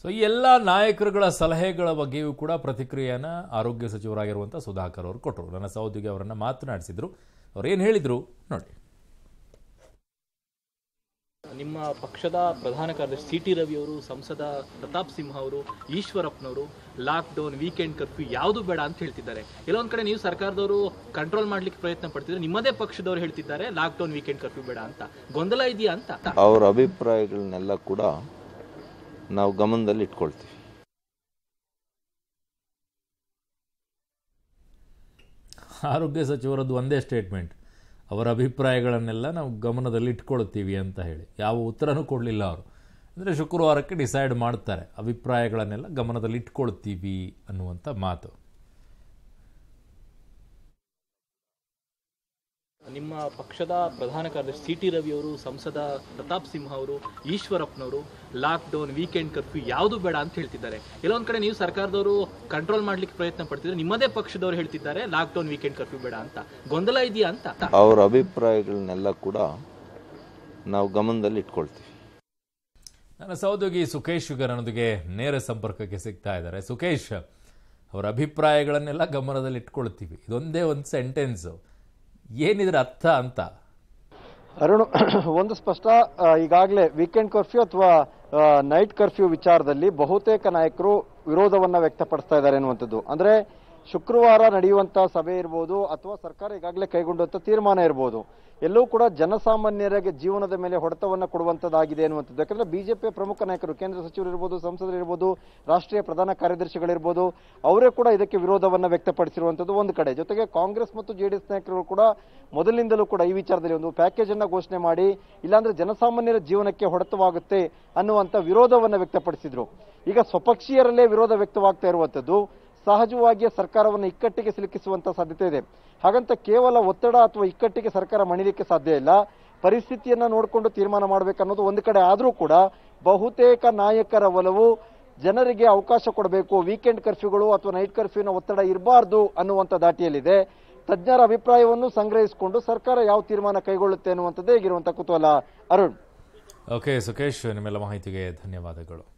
so ಈ ಎಲ್ಲ ನಾಯಕರುಗಳ ಸಲಹೆಗಳ ಬಗ್ಗೆಯೂ ಕೂಡ ಪ್ರತಿಕ್ರಿಯೆಯನ್ನ ಆರೋಗ್ಯ ಸಚಿವರಾಗಿರುವಂಥ ಸುಧಾಕರ್ ಅವರು ಕೊಟ್ಟರು ನನ್ನ ಸಹೋದ್ಯೋಗಿ ಅವರನ್ನ ಮಾತನಾಡಿಸಿದ್ರು ಅವ್ರು ಏನು ಹೇಳಿದ್ರು ನೋಡಿ ನಿಮ್ಮ ಪಕ್ಷದ ಪ್ರಧಾನ ಕಾರ್ಯದರ್ಶಿ ಸಿ ಟಿ ರವಿ ಅವರು ಸಂಸದ ಪ್ರತಾಪ್ ಸಿಂಹ ಅವರು ಈಶ್ವರಪ್ಪನವರು ಲಾಕ್ ಡೌನ್ ವೀಕೆಂಡ್ ಕರ್ಫ್ಯೂ ಯಾವುದು ಬೇಡ ಅಂತ ಹೇಳ್ತಿದ್ದಾರೆ ಕೆಲವೊಂದ್ ಕಡೆ ನೀವು ಸರ್ಕಾರದವರು ಕಂಟ್ರೋಲ್ ಮಾಡ್ಲಿಕ್ಕೆ ಪ್ರಯತ್ನ ಪಡ್ತಿದ್ರೆ ನಿಮ್ಮದೇ ಪಕ್ಷದವರು ಹೇಳ್ತಿದ್ದಾರೆ ಲಾಕ್ ಡೌನ್ ವೀಕೆಂಡ್ ಕರ್ಫ್ಯೂ ಬೇಡ ಅಂತ ಗೊಂದಲ ಇದೆಯಾ ಅಂತ ಅವರ ಅಭಿಪ್ರಾಯಗಳನ್ನೆಲ್ಲ ಕೂಡ ನಾವು ಗಮನದಲ್ಲಿ ಇಟ್ಕೊಳ್ತೀವಿ ಆರೋಗ್ಯ ಸಚಿವರದ್ದು ಒಂದೇ ಸ್ಟೇಟ್ಮೆಂಟ್ ಅವರ ಅಭಿಪ್ರಾಯಗಳನ್ನೆಲ್ಲ ನಾವು ಗಮನದಲ್ಲಿ ಇಟ್ಕೊಳ್ತೀವಿ ಅಂತ ಹೇಳಿ ಯಾವ ಉತ್ತರನೂ ಕೊಡಲಿಲ್ಲ ಅವರು ಅಂದರೆ ಶುಕ್ರವಾರಕ್ಕೆ ಡಿಸೈಡ್ ಮಾಡ್ತಾರೆ ಅಭಿಪ್ರಾಯಗಳನ್ನೆಲ್ಲ ಗಮನದಲ್ಲಿ ಇಟ್ಕೊಳ್ತೀವಿ ಅನ್ನುವಂಥ ಮಾತು ನಿಮ್ಮ ಪಕ್ಷದ ಪ್ರಧಾನ ಕಾರ್ಯದರ್ಶಿ ಸಿ ಟಿ ರವಿ ಅವರು ಸಂಸದ ಪ್ರತಾಪ್ ಸಿಂಹ ಅವರು ಈಶ್ವರಪ್ಪನವರು ಲಾಕ್ ಡೌನ್ ವೀಕೆಂಡ್ ಕರ್ಫ್ಯೂ ಯಾವುದು ಬೇಡ ಅಂತ ಹೇಳ್ತಿದ್ದಾರೆ ಕೆಲವೊಂದ್ ಕಡೆ ನೀವು ಸರ್ಕಾರದವರು ಕಂಟ್ರೋಲ್ ಮಾಡ್ಲಿಕ್ಕೆ ಪ್ರಯತ್ನ ಪಡ್ತಿದ್ರೆ ನಿಮ್ಮದೇ ಪಕ್ಷದವರು ಹೇಳ್ತಿದ್ದಾರೆ ಲಾಕ್ ಡೌನ್ ವೀಕೆಂಡ್ ಕರ್ಫ್ಯೂ ಬೇಡ ಅಂತ ಗೊಂದಲ ಇದೆಯಾ ಅಂತ ಅವರ ಅಭಿಪ್ರಾಯಗಳನ್ನೆಲ್ಲ ಕೂಡ ನಾವು ಗಮನದಲ್ಲಿ ಇಟ್ಕೊಳ್ತೀವಿ ನನ್ನ ಸಹೋದ್ಯೋಗಿ ಸುಖೇಶ್ ಈಗ ನನ್ನೊಂದಿಗೆ ನೇರ ಸಂಪರ್ಕಕ್ಕೆ ಸಿಗ್ತಾ ಇದ್ದಾರೆ ಸುಖೇಶ್ ಅವರ ಅಭಿಪ್ರಾಯಗಳನ್ನೆಲ್ಲ ಗಮನದಲ್ಲಿ ಇಟ್ಕೊಳ್ತೀವಿ ಇದೊಂದೇ ಒಂದು ಸೆಂಟೆನ್ಸು ಏನಿದ್ರ ಅರ್ಥ ಅಂತ ಅರುಣ್ ಒಂದು ಸ್ಪಷ್ಟ ಈಗಾಗಲೇ ವೀಕೆಂಡ್ ಕರ್ಫ್ಯೂ ಅಥವಾ ನೈಟ್ ಕರ್ಫ್ಯೂ ವಿಚಾರದಲ್ಲಿ ಬಹುತೇಕ ನಾಯಕರು ವಿರೋಧವನ್ನ ವ್ಯಕ್ತಪಡಿಸ್ತಾ ಇದ್ದಾರೆ ಅನ್ನುವಂಥದ್ದು ಅಂದ್ರೆ ಶುಕ್ರವಾರ ನಡೆಯುವಂತ ಸಭೆ ಇರ್ಬೋದು ಅಥವಾ ಸರ್ಕಾರ ಈಗಾಗಲೇ ಕೈಗೊಂಡಂತ ತೀರ್ಮಾನ ಇರ್ಬೋದು ಎಲ್ಲವೂ ಕೂಡ ಜನಸಾಮಾನ್ಯರಿಗೆ ಜೀವನದ ಮೇಲೆ ಹೊಡೆತವನ್ನ ಕೊಡುವಂತದ್ದಾಗಿದೆ ಅನ್ನುವಂಥದ್ದು ಯಾಕಂದ್ರೆ ಬಿಜೆಪಿಯ ಪ್ರಮುಖ ನಾಯಕರು ಕೇಂದ್ರ ಸಚಿವರು ಇರ್ಬೋದು ಸಂಸದರು ಇರ್ಬೋದು ರಾಷ್ಟ್ರೀಯ ಪ್ರಧಾನ ಕಾರ್ಯದರ್ಶಿಗಳಿರ್ಬೋದು ಅವರೇ ಕೂಡ ಇದಕ್ಕೆ ವಿರೋಧವನ್ನ ವ್ಯಕ್ತಪಡಿಸಿರುವಂತದ್ದು ಒಂದು ಕಡೆ ಜೊತೆಗೆ ಕಾಂಗ್ರೆಸ್ ಮತ್ತು ಜೆಡಿಎಸ್ ನಾಯಕರು ಕೂಡ ಮೊದಲಿನಿಂದಲೂ ಕೂಡ ಈ ವಿಚಾರದಲ್ಲಿ ಒಂದು ಪ್ಯಾಕೇಜ್ ಅನ್ನ ಘೋಷಣೆ ಮಾಡಿ ಇಲ್ಲಾಂದ್ರೆ ಜನಸಾಮಾನ್ಯರ ಜೀವನಕ್ಕೆ ಹೊಡೆತವಾಗುತ್ತೆ ಅನ್ನುವಂತ ವಿರೋಧವನ್ನ ವ್ಯಕ್ತಪಡಿಸಿದ್ರು ಈಗ ಸ್ವಪಕ್ಷೀಯರಲ್ಲೇ ವಿರೋಧ ವ್ಯಕ್ತವಾಗ್ತಾ ಇರುವಂತದ್ದು ಸಹಜವಾಗಿಯೇ ಸರ್ಕಾರವನ್ನು ಇಕ್ಕಟ್ಟಿಗೆ ಸಿಲುಕಿಸುವಂತ ಸಾಧ್ಯತೆ ಇದೆ ಹಾಗಂತ ಕೇವಲ ಒತ್ತಡ ಅಥವಾ ಇಕ್ಕಟ್ಟಿಗೆ ಸರ್ಕಾರ ಮಣಿಲಿಕ್ಕೆ ಸಾಧ್ಯ ಇಲ್ಲ ಪರಿಸ್ಥಿತಿಯನ್ನ ನೋಡಿಕೊಂಡು ತೀರ್ಮಾನ ಮಾಡಬೇಕನ್ನೋದು ಒಂದು ಕಡೆ ಆದರೂ ಕೂಡ ಬಹುತೇಕ ನಾಯಕರ ಒಲವು ಜನರಿಗೆ ಅವಕಾಶ ಕೊಡಬೇಕು ವೀಕೆಂಡ್ ಕರ್ಫ್ಯೂಗಳು ಅಥವಾ ನೈಟ್ ಕರ್ಫ್ಯೂನ ಒತ್ತಡ ಇರಬಾರ್ದು ಅನ್ನುವಂಥ ದಾಟಿಯಲ್ಲಿದೆ ತಜ್ಞರ ಅಭಿಪ್ರಾಯವನ್ನು ಸಂಗ್ರಹಿಸಿಕೊಂಡು ಸರ್ಕಾರ ಯಾವ ತೀರ್ಮಾನ ಕೈಗೊಳ್ಳುತ್ತೆ ಅನ್ನುವಂಥದ್ದೇ ಈಗಿರುವಂಥ ಕುತೂಹಲ ಅರುಣ್ ಓಕೆ ಸುಖೇಶ್ ನಿಮ್ಮೆಲ್ಲ ಮಾಹಿತಿಗೆ ಧನ್ಯವಾದಗಳು